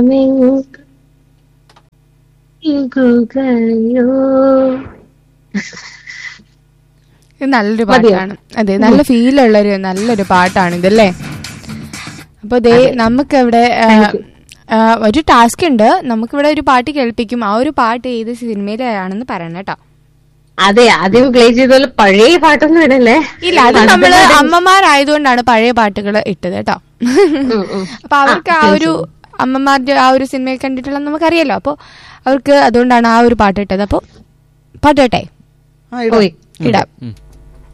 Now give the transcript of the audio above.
ഇകുകയോ. ഇത് നല്ലൊരു മതിയോ? പാട്ടാണ് അതെ നല്ല ഫീലുള്ള ഒരു നല്ലൊരു പാട്ടാണ് ഇതല്ലേ അപ്പൊ ദേ നമുക്ക് ഇവിടെ ഒരു ടാസ്ക് ഉണ്ട് നമുക്കിവിടെ ഒരു പാട്ട് കേൾപ്പിക്കും ആ ഒരു പാട്ട് ഏത് സിനിമയിലാണെന്ന് പറയണം കേട്ടോ അതെ ആദ്യം പ്ലേ ചെയ്തോലെ പഴയ പാട്ടൊന്നും ഇടല്ലേ ഇല്ല അത് നമ്മള് അമ്മമാരായതുകൊണ്ടാണ് പഴയ പാട്ടുകൾ ഇട്ടത് കേട്ടോ ഉം, ഉം. അപ്പൊ അവർക്ക് ആ ഒരു അമ്മമാരുടെ ആ ഒരു സിനിമയിൽ കണ്ടിട്ടുള്ള നമുക്കറിയാലോ അപ്പൊ അവർക്ക് അതുകൊണ്ടാണ് ആ ഒരു പാട്ട് ഇട്ടത് അപ്പൊ പാട്ട് കേട്ടെ ആ, ഇടാം. ഓയ് ഇടാം ഉം.